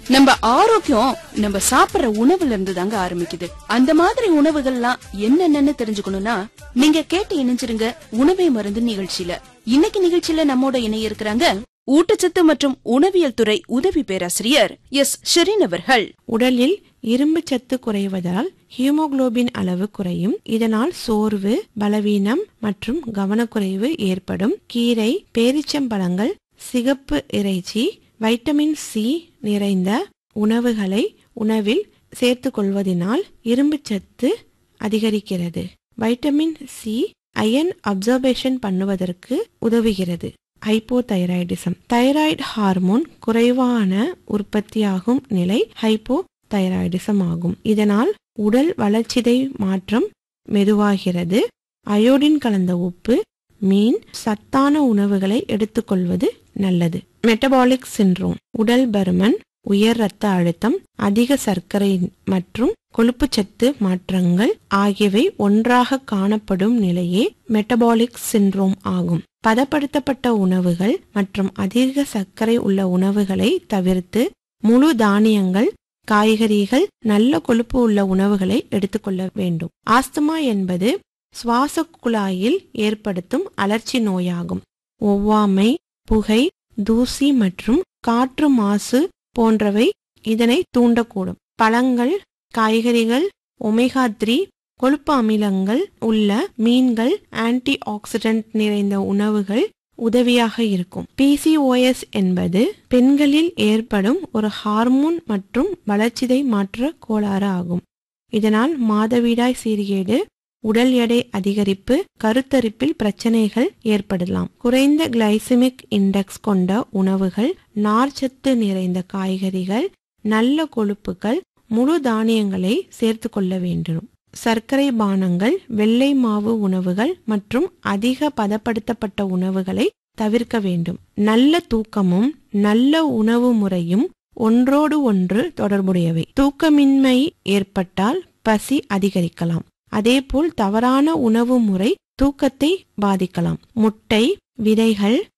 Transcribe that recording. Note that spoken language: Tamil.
நம்ம ஆரோக்கியம் நம்ம சாப்பிடுற உணவுல இருந்து தாங்க ஆரம்பிக்குது அந்த மாதிரி உணவுகள்லாம் என்னென்னன்னு தெரிஞ்சுக்கணும்னா நீங்க கேட்டு இணைஞ்சிருங்க உணவே மருந்து நிகழ்ச்சியில இன்னைக்கு நிகழ்ச்சியில நம்மோட இணைய இருக்கிறாங்க ஊட்டச்சத்து மற்றும் உணவியல் துறை உதவி பேராசிரியர் எஸ் ஷெரீன் அவர்கள் உடலில் இரும்பு சத்து குறைவதால் ஹீமோகுளோபின் அளவு குறையும் இதனால் சோர்வு பலவீனம் மற்றும் கவனக்குறைவு ஏற்படும் கீரை பேரிச்சம்பழங்கள் சிகப்பு இறைச்சி வைட்டமின் சி நிறைந்த உணவுகளை உணவில் சேர்த்துக் கொள்வதினால் இரும்பு சத்து அதிகரிக்கிறது வைட்டமின் சி அயன் அப்சர்வேஷன் பண்ணுவதற்கு உதவுகிறது ஹைப்போதைராய்டிசம் தைராய்டு ஹார்மோன் குறைவான உற்பத்தியாகும் நிலை ஹைப்போ தைராய்டிசம் ஆகும் இதனால் உடல் வளர்ச்சிதை மாற்றம் மெதுவாகிறது அயோடின் கலந்த உப்பு மீன் சத்தான உணவுகளை எடுத்துக்கொள்வது நல்லது மெட்டபாலிக் சின்ரோம் உடல் பருமன் உயர் இரத்த அழுத்தம் அதிக சர்க்கரை மற்றும் கொழுப்புச்சத்து மாற்றங்கள் ஆகியவை ஒன்றாக காணப்படும் நிலையே மெட்டபாலிக் சின்ரோம் ஆகும் பதப்படுத்தப்பட்ட உணவுகள் மற்றும் அதிக சர்க்கரை உள்ள உணவுகளை தவிர்த்து முழு தானியங்கள் காய்கறிகள் நல்ல கொழுப்பு உள்ள உணவுகளை எடுத்துக்கொள்ள வேண்டும் ஆஸ்துமா என்பது சுவாச குழாயில் ஏற்படுத்தும் அலர்ச்சி நோயாகும் ஒவ்வாமை புகை தூசி மற்றும் காற்று மாசு போன்றவை இதனை தூண்டக்கூடும் பழங்கள் காய்கறிகள் ஒமேகா த்ரீ கொழுப்பு அமிலங்கள் உள்ள மீன்கள் ஆன்டி ஆக்சிடென்ட் நிறைந்த உணவுகள் உதவியாக இருக்கும் பிசிஓஎஸ் என்பது பெண்களில் ஏற்படும் ஒரு ஹார்மோன் மற்றும் வளர்ச்சிதை மாற்ற கோளாறு ஆகும் இதனால் மாதவிடாய் சீர்கேடு உடல் எடை அதிகரிப்பு கருத்தரிப்பில் பிரச்சனைகள் ஏற்படலாம் குறைந்த கிளைசிமிக் இண்டெக்ஸ் கொண்ட உணவுகள் நார்ச்சத்து நிறைந்த காய்கறிகள் நல்ல கொழுப்புகள் முழு தானியங்களை சேர்த்து கொள்ள வேண்டும் சர்க்கரை பானங்கள் வெள்ளை மாவு உணவுகள் மற்றும் அதிக பதப்படுத்தப்பட்ட உணவுகளை தவிர்க்க வேண்டும் நல்ல தூக்கமும் நல்ல உணவு முறையும் ஒன்றோடு ஒன்று தொடர்புடையவை தூக்கமின்மை ஏற்பட்டால் பசி அதிகரிக்கலாம் அதேபோல் தவறான உணவு முறை தூக்கத்தை பாதிக்கலாம் முட்டை விதைகள்